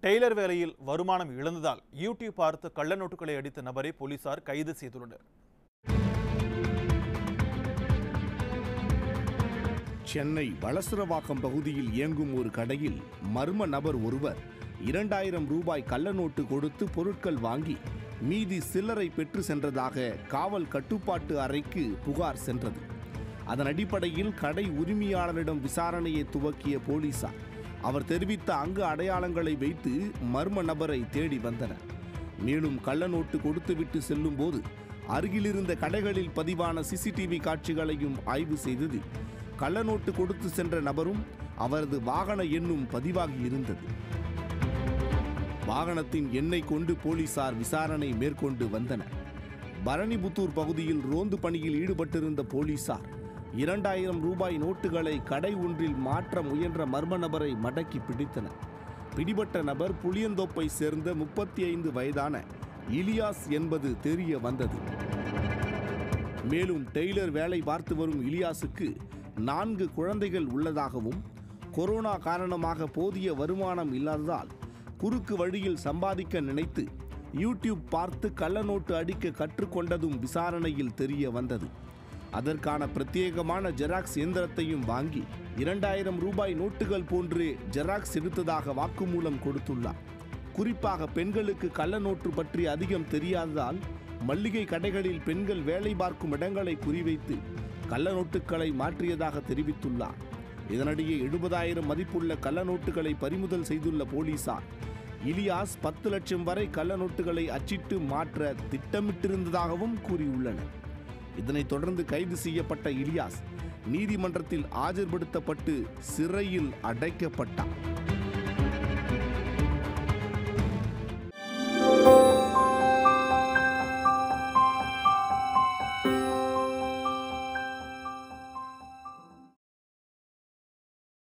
Taylor வேலையில் வருமானம் இழந்ததால் யூடியூப் பார்த்து கள்ள நோட்டுகளை அடித்த நபரை போலீசார் கைது செய்துள்ளனர் சென்னை வளசரவாக்கம் பகுதியில் இயங்கும் ஒரு கடையில் மர்ம நபர் ஒருவர் இரண்டாயிரம் ரூபாய் கள்ள நோட்டு கொடுத்து பொருட்கள் வாங்கி மீதி சில்லறை பெற்று சென்றதாக காவல் கட்டுப்பாட்டு அறைக்கு புகார் சென்றது அதன் அடிப்படையில் கடை உரிமையாளரிடம் விசாரணையை துவக்கிய போலீசார் அவர் தெரிவித்த அங்கு அடையாளங்களை வைத்து மர்ம நபரை தேடி வந்தனர் மேலும் கள்ள நோட்டு கொடுத்துவிட்டு செல்லும்போது அருகிலிருந்த கடைகளில் பதிவான சிசிடிவி காட்சிகளையும் ஆய்வு செய்தது கள்ள நோட்டு கொடுத்து சென்ற நபரும் அவரது வாகன எண்ணும் பதிவாகி இருந்தது வாகனத்தின் எண்ணை கொண்டு போலீசார் விசாரணை மேற்கொண்டு வந்தனர் பரணிபுத்தூர் பகுதியில் ரோந்து பணியில் ஈடுபட்டிருந்த போலீசார் இரண்டாயிரம் ரூபாய் நோட்டுகளை கடை ஒன்றில் மாற்ற முயன்ற மர்ம நபரை மடக்கி பிடித்தனர் பிடிபட்ட நபர் புளியந்தோப்பை சேர்ந்த முப்பத்தி ஐந்து வயதான இலியாஸ் என்பது தெரிய வந்தது மேலும் டெய்லர் வேலை பார்த்து வரும் இலியாசுக்கு நான்கு குழந்தைகள் உள்ளதாகவும் கொரோனா காரணமாக போதிய வருமானம் இல்லாததால் குறுக்கு வழியில் சம்பாதிக்க நினைத்து யூடியூப் பார்த்து கள்ள நோட்டு அடிக்க கற்றுக்கொண்டதும் விசாரணையில் தெரிய வந்தது அதற்கான பிரத்யேகமான ஜெராக்ஸ் இயந்திரத்தையும் வாங்கி இரண்டாயிரம் ரூபாய் நோட்டுகள் போன்று ஜெராக்ஸ் எடுத்ததாக வாக்குமூலம் கொடுத்துள்ளார் குறிப்பாக பெண்களுக்கு கள்ள நோட்டு பற்றி அதிகம் தெரியாததால் மல்லிகை கடைகளில் பெண்கள் வேலை பார்க்கும் இடங்களை குறிவைத்து கள்ள நோட்டுகளை மாற்றியதாக தெரிவித்துள்ளார் இதனிடையே எழுபதாயிரம் மதிப்புள்ள கள்ள நோட்டுகளை பறிமுதல் செய்துள்ள போலீசார் இலியாஸ் பத்து லட்சம் வரை கள்ள நோட்டுகளை அச்சிட்டு மாற்ற திட்டமிட்டிருந்ததாகவும் கூறியுள்ளனர் இதனைத் தொடர்ந்து கைது செய்யப்பட்ட இலியாஸ் நீதிமன்றத்தில் ஆஜர்படுத்தப்பட்டு சிறையில் அடைக்கப்பட்டார்